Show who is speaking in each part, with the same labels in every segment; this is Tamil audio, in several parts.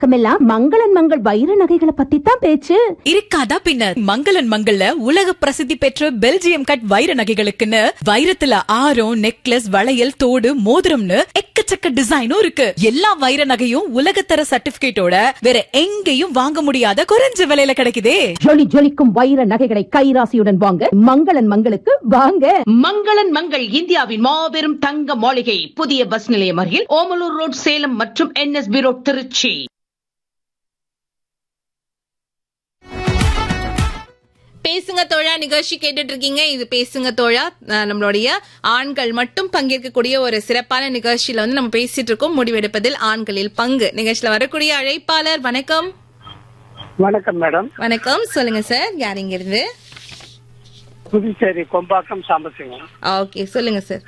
Speaker 1: பக்கமெல்லாம் மங்களன் மங்கள் வைர நகைகளை பத்தி தான் பேச்சு
Speaker 2: இருக்காதா பின்ன மங்களன் மங்கள்ல உலக பிரசித்தி பெற்ற பெல்ஜியம் கட் வைர நகைகளுக்குன்னு வைரத்துல ஆரம் நெக்லஸ் வளையல் தோடு மோதிரம்னு எக்கச்சக்க டிசைனும் இருக்கு எல்லா வைர நகையும் உலகத்தர சர்டிபிகேட்டோட வேற எங்கேயும் வாங்க முடியாத குறைஞ்ச விலையில கிடைக்குதே
Speaker 1: ஜொலி ஜொலிக்கும் வைர நகைகளை கைராசியுடன் வாங்க மங்களன் மங்களுக்கு வாங்க
Speaker 3: மங்களன் மங்கள் இந்தியாவின் மாபெரும் தங்க மாளிகை புதிய பஸ் நிலையம் அருகில் ஓமலூர் ரோட் சேலம் மற்றும் என்எஸ்பி ரோட் திருச்சி
Speaker 4: பேசுங்க தோழா நிகழ்ச்சி கேட்டுட்டு இருக்கீங்க இது பேசுங்க தோழா அஹ் நம்மளுடைய ஆண்கள் மட்டும் பங்கேற்கக்கூடிய ஒரு சிறப்பான நிகழ்ச்சியில வந்து நம்ம பேசிட்டு இருக்கோம் முடிவெடுப்பதில் ஆண்களில் பங்கு நிகழ்ச்சியில வரக்கூடிய அழைப்பாளர் வணக்கம்
Speaker 5: வணக்கம் மேடம்
Speaker 4: வணக்கம் சொல்லுங்க சார் யார் இங்க இருந்து
Speaker 5: புதுச்சேரி கொம்பாக்கம் சாம்பசிவம்
Speaker 4: ஓகே சொல்லுங்க சார்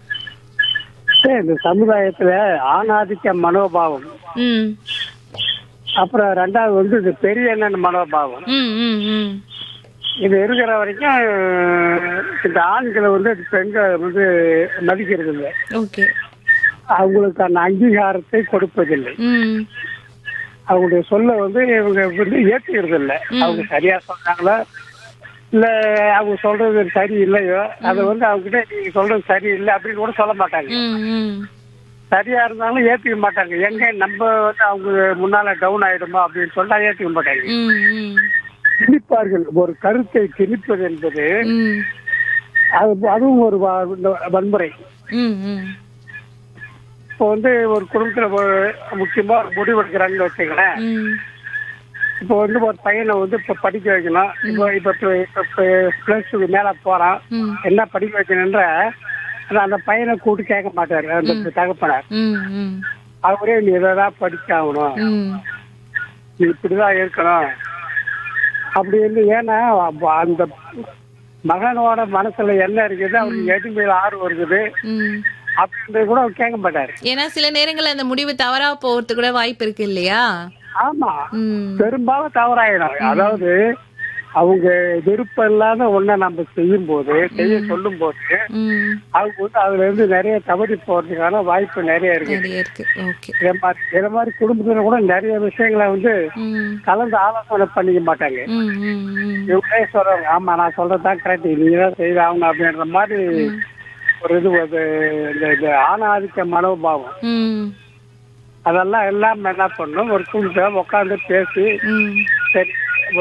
Speaker 5: சார், இந்த சமுதாயத்துல ஆணாதிக்க மனோபாவம்
Speaker 4: ம்
Speaker 5: அப்புறம் ரெண்டாவது வந்து இது பெரிய அண்ணன் மனோபாவம்
Speaker 4: ம் ம் ம்
Speaker 5: இது இருக்கிற வரைக்கும் இந்த ஆண்களை வந்து பெண்கள் வந்து மதிக்கிறது இல்லை
Speaker 4: ஓகே
Speaker 5: அவங்களுக்கான அங்கீகாரத்தை கொடுப்பதில்லை
Speaker 4: ம்
Speaker 5: அவங்களுடைய சொல்ல வந்து இவங்க வந்து ஏற்றுக்கிறது இல்லை அவங்க சரியா சொல்றாங்களா இல்ல அவங்க சொல்றது சரி இல்லையோ அதை வந்து அவங்க கிட்ட நீங்க சொல்றது சரியில்லை அப்படின்னு கூட சொல்ல மாட்டாங்க
Speaker 4: ம் ம்
Speaker 5: சரியா இருந்தாலும் ஏத்துக்க மாட்டாங்க எங்க நம்ம வந்து அவங்க முன்னால டவுன் ஆயிடுமா அப்படின்னு சொன்னா ஏத்துக்க மாட்டாங்க
Speaker 4: ம் ம்
Speaker 5: திணிப்பார்கள் ஒரு கருத்தை திணிப்பது என்பது
Speaker 4: ம்
Speaker 5: அது அதுவும் ஒரு வ- வன்முறை
Speaker 4: ம் ம்
Speaker 5: இப்போ வந்து ஒரு குடும்பத்துல ஒரு- முக்கியமா ஒரு முடிவு எடுக்கிறாங்கன்னு வச்சுங்களேன்
Speaker 4: ம்
Speaker 5: இப்போ வந்து ஒரு பையனை வந்து இப்ப படிக்க வைக்கணும் இப்போ இப்ப பிளஸ் டூ மேல போறான்
Speaker 4: ம்.
Speaker 5: என்ன படிக்க வைக்கணுன்ற ஆனா அந்த பையனை கூட்டு கேட்க மாட்டாரு அந்த தகப்பனார்
Speaker 4: ம் ம்
Speaker 5: அவரே நீ இதான் படிச்சாகணும்
Speaker 4: ம்
Speaker 5: நீ இப்படிதான் இருக்கணும் அப்படி இருந்து ஏன்னா அப்ப அந்த மகனோட மனசுல என்ன இருக்குது அவருக்கு எது மேல ஆர்வம் இருக்குது
Speaker 4: ம்
Speaker 5: அப்படின்றது கூட அவர் கேட்க மாட்டாரு
Speaker 4: ஏன்னா சில நேரங்கள்ல அந்த முடிவு தவறா போறதுக்கு கூட வாய்ப்பு இருக்கு இல்லையா
Speaker 5: ஆமா
Speaker 4: ம்
Speaker 5: பெரும்பாலும் தவறாயிடும் அதாவது அவங்க விருப்பம் இல்லாத ஒண்ண நம்ம செய்யும் போது செய்ய சொல்லும் போது
Speaker 4: ம்
Speaker 5: அவங்க வந்து அதுல இருந்து நிறைய தவறி போறதுக்கான வாய்ப்பு நிறைய இருக்கு
Speaker 4: நிறைய இருக்கு ஓகே
Speaker 5: இதே மாதிரி இதே மாதிரி குடும்பத்துல கூட நிறைய விஷயங்களை வந்து
Speaker 4: ம்
Speaker 5: கலந்து ஆலோசனை பண்ணிக்க மாட்டாங்க
Speaker 4: ம் ம் ம்
Speaker 5: இவங்களே சொல்றாங்க ஆமா நான் சொல்றதுதான் கரெக்ட் நீங்க தான் செய்தாகணும் அப்படின்ற மாதிரி ஒரு இது ஒரு இந்த இந்த ஆணாதிக்க மனோபாவம்
Speaker 4: ம்
Speaker 5: அதெல்லாம் எல்லாம் என்ன பண்ணும் ஒரு குடும்பத்தை உட்காந்து பேசி
Speaker 4: ம்
Speaker 5: சரி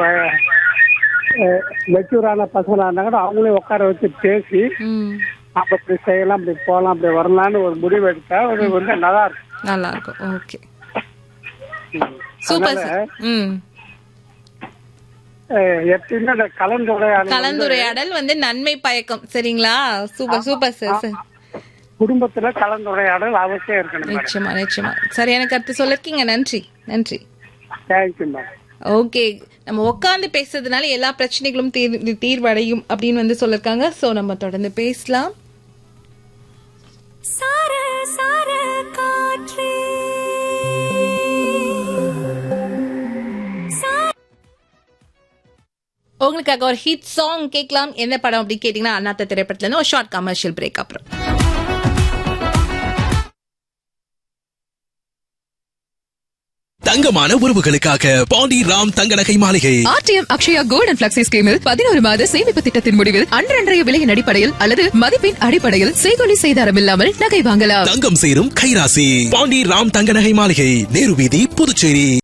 Speaker 5: மெச்சூரான பசங்களா இருந்தா கூட அவங்களே உட்கார வச்சு பேசி
Speaker 4: ம்
Speaker 5: நம்ம இப்படி செய்யலாம் இப்படி போகலாம் இப்படி வரலாம்னு ஒரு முடிவு எடுத்தா அது வந்து நல்லா இருக்கும்
Speaker 4: நல்லா இருக்கும் ஓகே சூப்பர்
Speaker 5: அதனால,
Speaker 4: சார் ம்
Speaker 5: அஹ், எப்பயுமே அந்த கலந்துரையாடல் வந்து
Speaker 4: கலந்துரையாடல் வந்து நன்மை பயக்கம் சரிங்களா சூப்பர் சூப்பர் சார் சார்
Speaker 5: குடும்பத்துல கலந்துரையாடல் அவசியம் இருக்கணும் மேடம்
Speaker 4: நிச்சயமா நிச்சயமா சரியான கருத்து சொல்லிருக்கீங்க நன்றி நன்றி
Speaker 5: தேங்க்யூ மேடம்
Speaker 4: ஓகே நம்ம உட்காந்து பேசுறதுனால எல்லா பிரச்சனைகளும் தீர் தீர்வடையும் அப்படின்னு வந்து சொல்லிருக்காங்க சோ நம்ம தொடர்ந்து பேசலாம்
Speaker 6: சார சார காற்றே
Speaker 4: உங்களுக்காக ஒரு ஹிட் சாங் கேட்கலாம் என்ன படம் அப்படி கேட்டீங்கன்னா அண்ணாத்த திரைப்படத்துல இருந்து ஒரு ஷார்ட் கமர்ஷியல் பிரேக் அப்புறம்
Speaker 7: தங்கமான உறவுகளுக்காக Pandi Ram Thanga Nagai Maligai
Speaker 8: RTM Akshaya gold and flexi ஸ்கீமில் பதினோரு மாத சேமிப்பு திட்டத்தின் முடிவில் அன்றன்றைய விலையின் அடிப்படையில் அல்லது மதிப்பின் அடிப்படையில் செய்கொலி செய்தாரம் இல்லாமல் நகை வாங்கலாம்
Speaker 7: தங்கம் சேரும் கைராசி பாண்டி ராம் தங்க நகை மாளிகை நேரு வீதி புதுச்சேரி